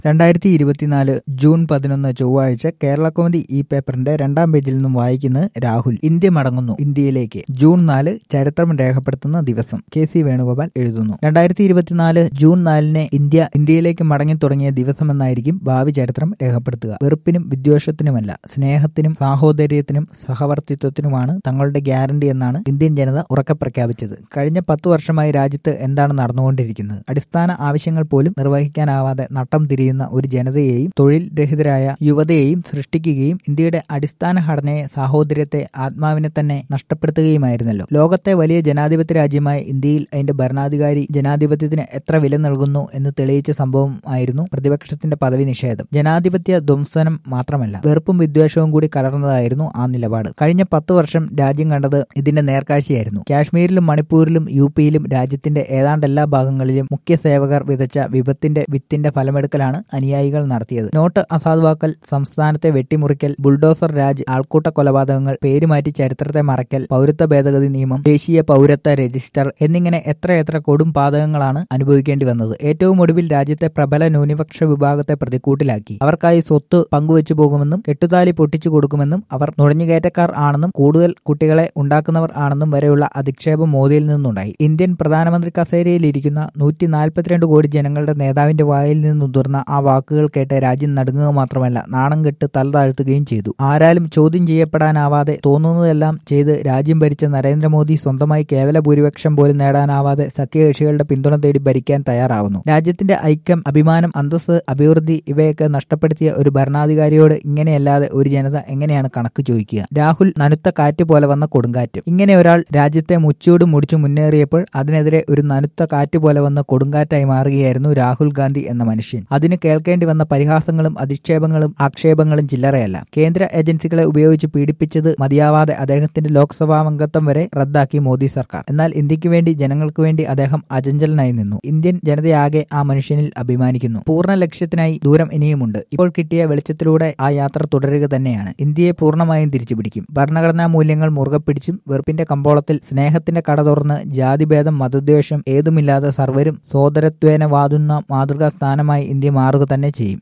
രണ്ടായിരത്തി ഇരുപത്തിനാല് ജൂൺ പതിനൊന്ന് ചൊവ്വാഴ്ച കേരള കോമഡി ഈ പേപ്പറിന്റെ രണ്ടാം പേജിൽ നിന്നും വായിക്കുന്നത് രാഹുൽ ഇന്ത്യ മടങ്ങുന്നു ഇന്ത്യയിലേക്ക് ജൂൺ നാല് ചരിത്രം രേഖപ്പെടുത്തുന്ന ദിവസം കെ സി വേണുഗോപാൽ എഴുതുന്നു രണ്ടായിരത്തി ഇരുപത്തിനാല് ജൂൺ നാലിന് ഇന്ത്യ ഇന്ത്യയിലേക്ക് മടങ്ങി തുടങ്ങിയ ദിവസമെന്നായിരിക്കും ഭാവി ചരിത്രം രേഖപ്പെടുത്തുക വെറുപ്പിനും വിദ്വേഷത്തിനുമല്ല സ്നേഹത്തിനും സാഹോദര്യത്തിനും സഹവർത്തിത്വത്തിനുമാണ് തങ്ങളുടെ ഗ്യാരണ്ടി എന്നാണ് ഇന്ത്യൻ ജനത ഉറക്കെ പ്രഖ്യാപിച്ചത് കഴിഞ്ഞ പത്തു വർഷമായി രാജ്യത്ത് എന്താണ് നടന്നുകൊണ്ടിരിക്കുന്നത് അടിസ്ഥാന ആവശ്യങ്ങൾ പോലും നിർവഹിക്കാനാവാതെ നട്ടം തിരിയുന്ന ഒരു ജനതയെയും തൊഴിൽ രഹിതരായ യുവതയെയും സൃഷ്ടിക്കുകയും ഇന്ത്യയുടെ അടിസ്ഥാന ഘടനയെ സാഹോദര്യത്തെ ആത്മാവിനെ തന്നെ നഷ്ടപ്പെടുത്തുകയുമായിരുന്നല്ലോ ലോകത്തെ വലിയ ജനാധിപത്യ രാജ്യമായ ഇന്ത്യയിൽ അതിന്റെ ഭരണാധികാരി ജനാധിപത്യത്തിന് എത്ര വില നൽകുന്നു എന്ന് തെളിയിച്ച സംഭവം ആയിരുന്നു പ്രതിപക്ഷത്തിന്റെ പദവി നിഷേധം ജനാധിപത്യ ധ്വംസനം മാത്രമല്ല വെറുപ്പും വിദ്വേഷവും കൂടി കലർന്നതായിരുന്നു ആ നിലപാട് കഴിഞ്ഞ പത്ത് വർഷം രാജ്യം കണ്ടത് ഇതിന്റെ നേർക്കാഴ്ചയായിരുന്നു കാശ്മീരിലും മണിപ്പൂരിലും യു പിയിലും രാജ്യത്തിന്റെ ഏതാണ്ട് എല്ലാ ഭാഗങ്ങളിലും മുഖ്യ സേവകർ വിതച്ച വിപത്തിന്റെ വിത്തിന്റെ ഫലമെടുക്കലാണ് അനുയായികൾ നടത്തിയത് നോട്ട് അസാധുവാക്കൽ സംസ്ഥാനത്തെ വെട്ടിമുറിക്കൽ ബുൾഡോസർ രാജ് ആൾക്കൂട്ട കൊലപാതകങ്ങൾ പേരുമാറ്റി ചരിത്രത്തെ മറയ്ക്കൽ പൗരത്വ ഭേദഗതി നിയമം ദേശീയ പൗരത്വ രജിസ്റ്റർ എന്നിങ്ങനെ എത്രയെത്ര കൊടും പാതകങ്ങളാണ് അനുഭവിക്കേണ്ടി വന്നത് ഏറ്റവും ഒടുവിൽ രാജ്യത്തെ പ്രബല ന്യൂനപക്ഷ വിഭാഗത്തെ പ്രതിക്കൂട്ടിലാക്കി അവർക്കായി സ്വത്ത് പങ്കുവച്ചു പോകുമെന്നും കെട്ടുതാലി പൊട്ടിച്ചു കൊടുക്കുമെന്നും അവർ നുഴഞ്ഞുകയറ്റക്കാർ ആണെന്നും കൂടുതൽ കുട്ടികളെ ഉണ്ടാക്കുന്നവർ ആണെന്നും വരെയുള്ള അധിക്ഷേപം മോദിയിൽ നിന്നുണ്ടായി ഇന്ത്യൻ പ്രധാനമന്ത്രി കസേരയിലിരിക്കുന്ന നൂറ്റി നാൽപ്പത്തിരണ്ട് കോടി ജനങ്ങളുടെ നേതാവിന്റെ വായിൽ നിന്നുതിർന്ന ആ വാക്കുകൾ കേട്ട് രാജ്യം നടുങ്ങുക മാത്രമല്ല നാണം കെട്ട് തല താഴ്ത്തുകയും ചെയ്തു ആരാലും ചോദ്യം ചെയ്യപ്പെടാനാവാതെ തോന്നുന്നതെല്ലാം ചെയ്ത് രാജ്യം ഭരിച്ച നരേന്ദ്രമോദി സ്വന്തമായി കേവല ഭൂരിപക്ഷം പോലും നേടാനാവാതെ സഖ്യകക്ഷികളുടെ പിന്തുണ തേടി ഭരിക്കാൻ തയ്യാറാവുന്നു രാജ്യത്തിന്റെ ഐക്യം അഭിമാനം അന്തസ് അഭിവൃദ്ധി ഇവയൊക്കെ നഷ്ടപ്പെടുത്തിയ ഒരു ഭരണാധികാരിയോട് ഇങ്ങനെയല്ലാതെ ഒരു ജനത എങ്ങനെയാണ് കണക്ക് ചോദിക്കുക രാഹുൽ നനുത്ത കാറ്റ് പോലെ വന്ന കൊടുങ്കാറ്റ് ഇങ്ങനെ ഒരാൾ രാജ്യത്തെ മുച്ചൂട് മുടിച്ചു മുന്നേറിയപ്പോൾ അതിനെതിരെ ഒരു നനുത്ത കാറ്റ് പോലെ വന്ന കൊടുങ്കാറ്റായി മാറുകയായിരുന്നു രാഹുൽ ഗാന്ധി എന്ന മനുഷ്യൻ അതിന് കേൾക്കേണ്ടി വന്ന പരിഹാസങ്ങളും അധിക്ഷേപങ്ങളും ആക്ഷേപങ്ങളും ചില്ലറയല്ല കേന്ദ്ര ഏജൻസികളെ ഉപയോഗിച്ച് പീഡിപ്പിച്ചത് മതിയാവാതെ അദ്ദേഹത്തിന്റെ ലോക്സഭാ അംഗത്വം വരെ റദ്ദാക്കി മോദി സർക്കാർ എന്നാൽ ഇന്ത്യക്ക് വേണ്ടി ജനങ്ങൾക്ക് വേണ്ടി അദ്ദേഹം അചഞ്ചലനായി നിന്നു ഇന്ത്യൻ ജനതയാകെ ആ മനുഷ്യനിൽ അഭിമാനിക്കുന്നു പൂർണ്ണ ലക്ഷ്യത്തിനായി ദൂരം ഇനിയുമുണ്ട് ഇപ്പോൾ കിട്ടിയ വെളിച്ചത്തിലൂടെ ആ യാത്ര തുടരുക തന്നെയാണ് ഇന്ത്യയെ പൂർണ്ണമായും തിരിച്ചുപിടിക്കും ഭരണഘടനാ മൂല്യങ്ങൾ മുറുകെ പിടിച്ചും വെറുപ്പിന്റെ കമ്പോളത്തിൽ സ്നേഹത്തിന്റെ കട തുറന്ന് ജാതിഭേദം മതദ്വേഷം ഏതുമില്ലാതെ സർവരും സോദരത്വേന വാതുന്ന മാതൃകാ സ്ഥാനമായി ഇന്ത്യ മാറുക തന്നെ ചെയ്യും